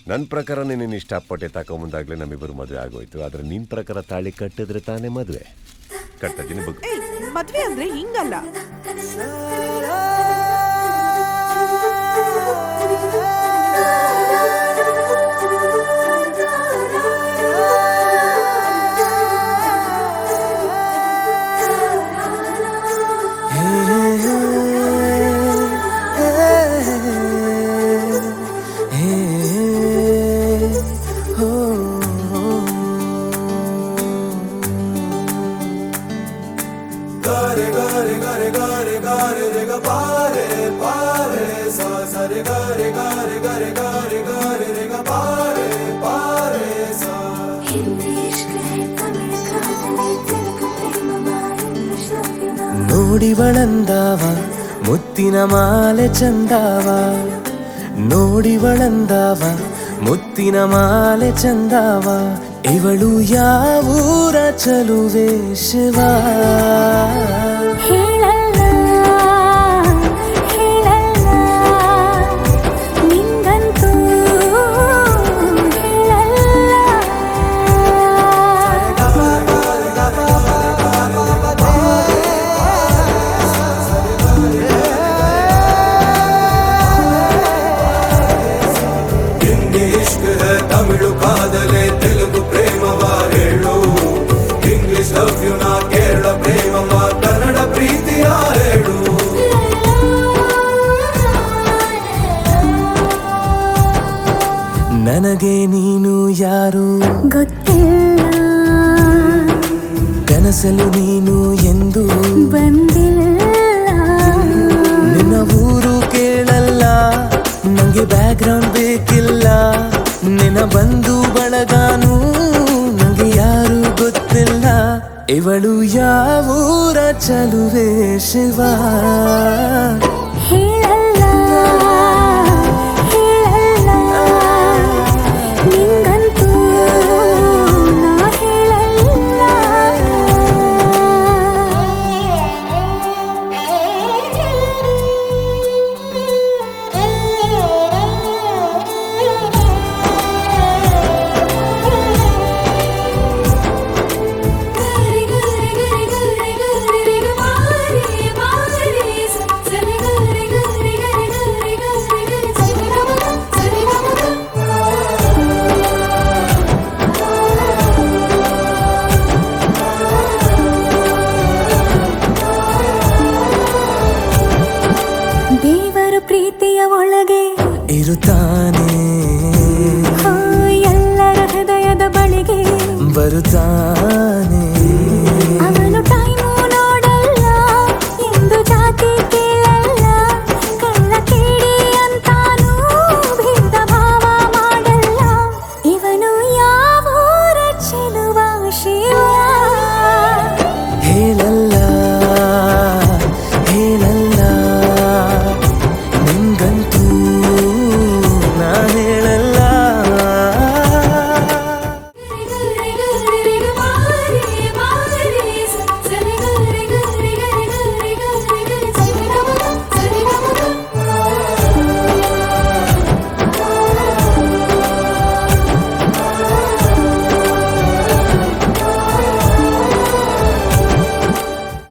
ನನ್ನ ಪ್ರಕಾರ ನೀನು ಇಷ್ಟಪಟ್ಟೆ ತಗೊಂಬಂದಾಗಲೇ ನಮ್ಮಿಬ್ಬರು ಮದುವೆ ಆಗೋಯ್ತು ಆದರೆ ನಿನ್ನ ಪ್ರಕಾರ ತಾಳಿ ಕಟ್ಟಿದ್ರೆ ತಾನೇ ಮದುವೆ ಕಟ್ಟದಿನಿ ಬಗ್ಗೆ ಏಯ್ ಮದ್ವೆ ಅಂದ್ರೆ ಹಿಂಗಲ್ಲ हिंदी इश्क है तमिल कादली तेलुगु प्रेम इंग्लिश लव यू ना ನೋಡಿವಳಂದಾವ ಮುತ್ತಿನ ಮಾಲೆ ಚಂದಾವ ನೋಡಿವಳಂದಾವ ಮುತ್ತಿನ ಮಾಲೆ ಚಂದಾವ ಇವಳು ಯಾವೂರ ಚಲುವೆ ಶಿವ ಹೇಳಲ್ಲ ಹೇಳಲ್ಲ ನಿಂಗಂತೂ ಹೇಳಲ್ಲ ಹಿಂದಿ ಇಷ್ಕ್ ಹೈ ತಮಿಳು ಕಾದಲೆ ತೆಲುಗು ಪ್ರೇಮವ ಹೇಳು ಇಂಗ್ಲಿಷ್ ಲವ್ ಯು ನಾ ಕೇರಳ ಪ್ರೇಮವ ಕನ್ನಡ ಪ್ರೀತಿಯ ಹೇಳು ನನಗೆ ನೀನು ಯಾರು ಗೊತ್ತಿಲ್ಲ ಕನಸಲು ನೀನು ಎಂದು ಬಂದಿಲ್ಲ ನಿನ್ನ ಊರು ಕೇಳಲ್ಲ ನಂಗೆ ಬ್ಯಾಕ್ಗ್ರೌಂಡ್ ಬೇಕಿಲ್ಲ ನಿನ್ನ ಬಂಧು ಬಳಗಾನು ನಂಗೆ ಯಾರು ಗೊತ್ತಿಲ್ಲ ಇವಳು ಯಾವೂರ ಚಲುವೆ ಶಿವ ಹೇಳಲ್ಲ ಹೇಳಲ್ಲ ನಿಂಗಂತೂ ನಾ ದೇವರು ಪ್ರೀತಿಯ ಒಳಗೆ ಇರುತ್ತಾನೆ ಹೋ ಎಲ್ಲರ ಹೃದಯದ ಬಳಿಗೆ ಬರುತ್ತಾನೆ ಅವನು ಟೈಮ್